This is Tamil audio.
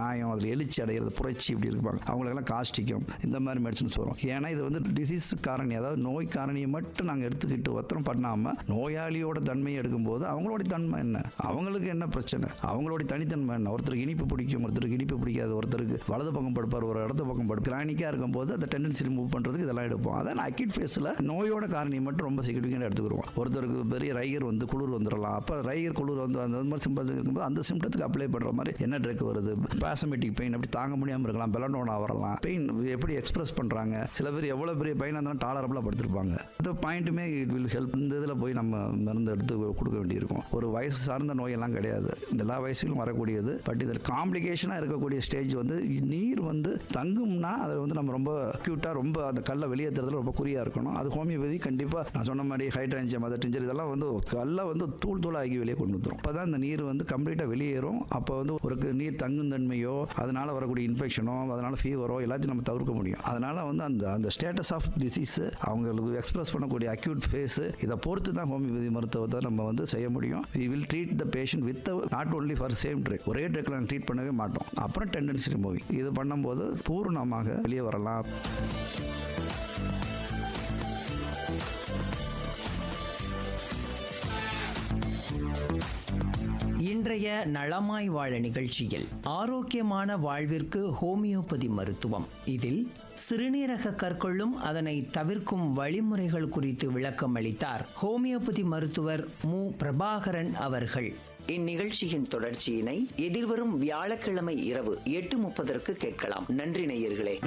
காயம் அதில் எழுச்சி அடைகிறது புரட்சி இப்படி இருப்பாங்க அவங்களுக்கெல்லாம் காஸ்டிக்கும் இந்த மாதிரி மெடிசன்ஸ் வரும் ஏன்னா இது வந்து டிசீஸ் காரணி அதாவது நோய் காரணியை மட்டும் நாங்கள் எடுத்துக்கிட்டு ஒத்தரம் பண்ணாமல் நோயாளியோட தன்மையை எடுக்கும்போது அவங்களோட தன்மை என்ன அவங்களுக்கு என்ன பிரச்சனை அவங்களோட தனித்தன்மை என்ன ஒருத்தருக்கு இனிப்பு பிடிக்கும் ஒருத்தருக்கு இனிப்பு பிடிக்காது ஒருத்தருக்கு வலது பக்கம் படுப்பார் ஒரு இடது பக்கம் படுப்பார் கிரானிக்காக இருக்கும்போது அந்த டெண்டன்சி ரிமூவ் பண்ணுறதுக்கு இதெல்லாம் எடுப்போம் அதான் அக்கிட் ஃபேஸில் நோயோட காரணியை மட்டும் ரொம்ப சிக்னிஃபிகண்ட் எடுத்துக்கிறோம் ஒருத்தருக்கு பெரிய ரைகர் வந்து குளிர் வந்துடலாம் அப்போ ரைகர் குளிர் வந்து அந்த மாதிரி சிம்பிள் இருக்கும்போது அந்த சிம்டத்துக்கு அப்ளை பண்ணுற மாதிரி என்ன ட்ரெக் வருது பேசமெட்டிக் பெயின் அப்படி தாங்க முடியாமல் இருக்கலாம் பெலனோனா வரலாம் பெயின் எப்படி எக்ஸ்பிரஸ் பண்ணுறாங்க சில பேர் எவ்வளோ பெரிய பெயின் இருந்தாலும் டாலரபிளாக படுத்திருப்பாங்க அந்த பாயிண்ட்டுமே இட் வில் ஹெல்ப் இந்த இதில் போய் நம்ம மருந்து எடுத்து கொடுக்க வேண்டியிருக்கும் ஒரு வயசு சார்ந்த நோயெல்லாம் கிடையாது இந்த எல்லா வயசுலையும் வரக்கூடியது பட் இதில் காம்ப்ளிகேஷனாக இருக்கக்கூடிய ஸ்டேஜ் வந்து நீர் வந்து தங்கும்னா அதை வந்து நம்ம ரொம்ப அக்யூட்டாக ரொம்ப அந்த கல்லை வெளியேற்றுறதுல ரொம்ப குறியாக இருக்கணும் அது ஹோமியோபதி கண்டிப்பாக நான் சொன்ன மாதிரி ஹைட்ரான்ஜியம் அதை டிஞ்சர் இதெல்லாம் வந்து கல்லை வந்து தூள் தூளாகி வெளியே கொண்டு வந்துடும் அப்போ தான் இந்த நீர் வந்து கம்ப்ளீட்டாக வெளியேறும் அப்போ வந்து ஒரு நீர் தங்கும் தன்மையோ அதனால வரக்கூடிய இன்ஃபெக்ஷனோ அதனால ஃபீவரோ எல்லாத்தையும் நம்ம தவிர்க்க முடியும் அதனால வந்து அந்த அந்த ஸ்டேட்டஸ் ஆஃப் டிசீஸ் அவங்களுக்கு எக்ஸ்பிரஸ் பண்ணக்கூடிய அக்யூட் ஃபேஸ் இதை பொறுத்து தான் ஹோமியோபதி மருத்துவத்தை நம்ம வந்து செய்ய முடியும் we will treat the patient with not only for same drug ஒரே ட்ரிக் நாங்கள் ட்ரீட் பண்ணவே மாட்டோம் அப்புறம் டெண்டன்சி ரிமூவிங் இது பண்ணும்போது பூர்ணமாக வெளியே வரலாம் இன்றைய நலமாய் வாழ நிகழ்ச்சியில் ஆரோக்கியமான வாழ்விற்கு ஹோமியோபதி மருத்துவம் இதில் சிறுநீரக கற்களும் அதனை தவிர்க்கும் வழிமுறைகள் குறித்து விளக்கம் அளித்தார் ஹோமியோபதி மருத்துவர் மு பிரபாகரன் அவர்கள் இந்நிகழ்ச்சியின் தொடர்ச்சியினை எதிர்வரும் வியாழக்கிழமை இரவு எட்டு முப்பதற்கு கேட்கலாம் நன்றி நேயர்களே